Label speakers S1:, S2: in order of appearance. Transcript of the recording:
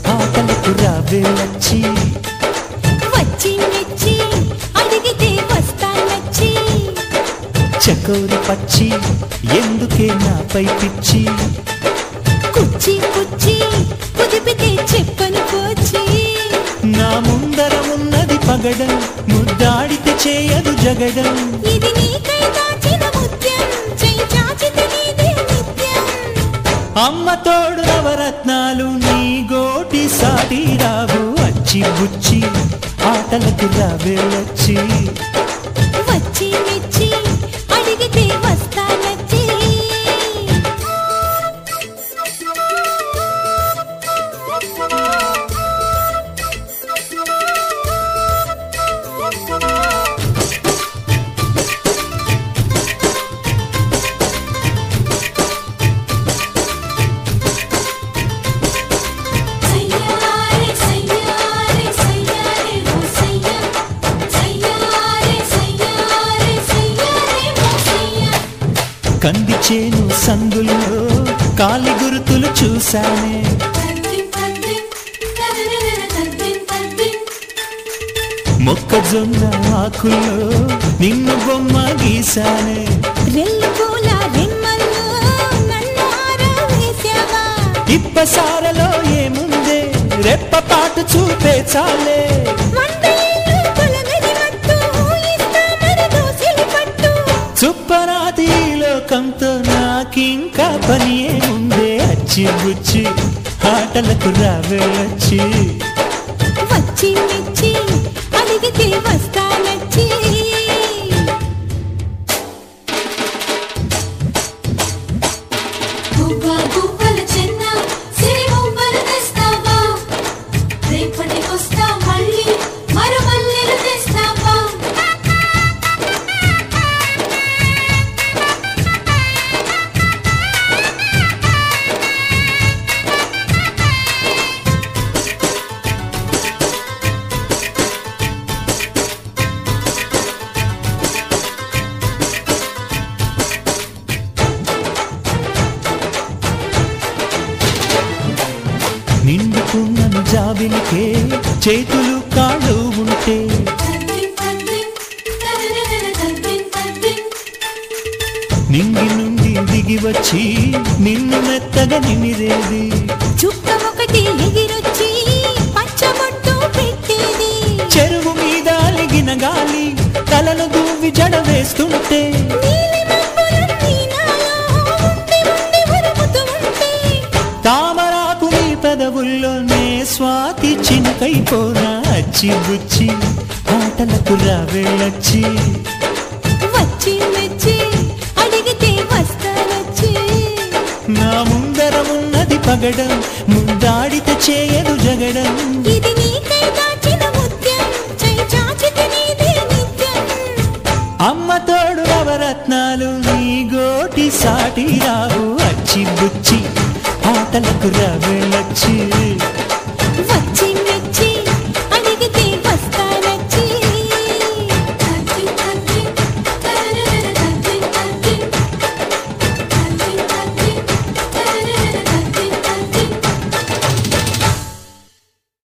S1: ఆటలకు రావే వచ్చి
S2: వచ్చి మెచ్చి అడిగితే వస్తానచ్చి
S1: చకోరి పచ్చి ఎందుకే నాపై పిచ్చి
S2: కుచ్చి కుచ్చి కుదిపితే చెప్పను పోచి
S1: నా ముందర ఉన్నది పగడం ముద్దాడితే చేయదు జగడం
S2: ఇది నీకై దాచిన ముత్యం చెయ్యి చాచితే నీదే నిత్యం
S1: అమ్మ తోడు నవరత్నాలు నీ గోటి సాటి రావు అచ్చి బుచ్చి ఆటలకు రావే వచ్చి
S2: వచ్చి మెచ్చి అడిగితే వస్తానచ్చి సయ్యారే సయ్యారే సయ్యారే ఓ సయ్యా సయ్యారే సయ్యారే సయ్యారే ఓ సయ్యా
S1: కంది చేను సందుల్లో కాలి గురుతులు చూశానే
S2: తద్దిం తద్దిం తదనన తద్దిం తద్దిం
S1: మొక్కజొన్న ఆకుల్లో నిన్ను బొమ్మ గీశానే
S2: రెల్లు పూల రెమ్మల్లో నన్ను ఆరావేశావా
S1: ఇప్పసారలో ఏముందే రెప్పపాటు చూపే చాలే
S2: వంద ఏళ్ళు తొలగని మట్టు ఇస్తామని దోసిలి పట్టు
S1: చుప్పరాతి ఈ లోకంతో నాకింకా పని ఏముందే అచ్చి బుచ్చి ఆటలకు రావే వచ్చి
S2: వచ్చి మెచ్చి అడిగితే వస్తానచ్చి గువ్వ గువ్వల చెన్న సిరి మువ్వలు తెస్తావా రేపటికొస్తా మళ్ళీ మరు మల్లెలు తెస్తావా
S1: నిండుకున్న జాబిలికే చేతులు కాళ్ళు ఉంటే
S2: తద్దిం తద్దిం తదనన తద్దిం తద్దిం
S1: నింగి నుండి దిగి వచ్చి నిన్ను మెత్తగా నిమిరేది
S2: చుక్క ఒకటి ఎగిరొచ్చి పచ్చబొట్టు పెట్టేది
S1: చెరువు మీద అలిగిన గాలి తలను దూవి జడ వేస్తుంటే
S2: నీలి మబ్బులన్నీ నాలో ఉండి ఉండి ఉరుముతూ ఉంటే
S1: తామరాకు నీ పెదవుల్లోనే స్వాతి చినుకైపోనా అచ్చి బుచ్చి ఆటలకు రావేళచ్చి
S2: వచ్చి మెచ్చి అడిగితే వస్తానొచ్చి
S1: నా ముందర ఉన్నది పగడం ముందాడితే చేయదు జగడం
S2: ఇది నీకై దాచిన ముత్యం చెయ్యి చాచితే నీదే నిత్యం
S1: అమ్మ తోడు నవరత్నాలు నీ గోటి సాటి రావు అచ్చి బుచ్చి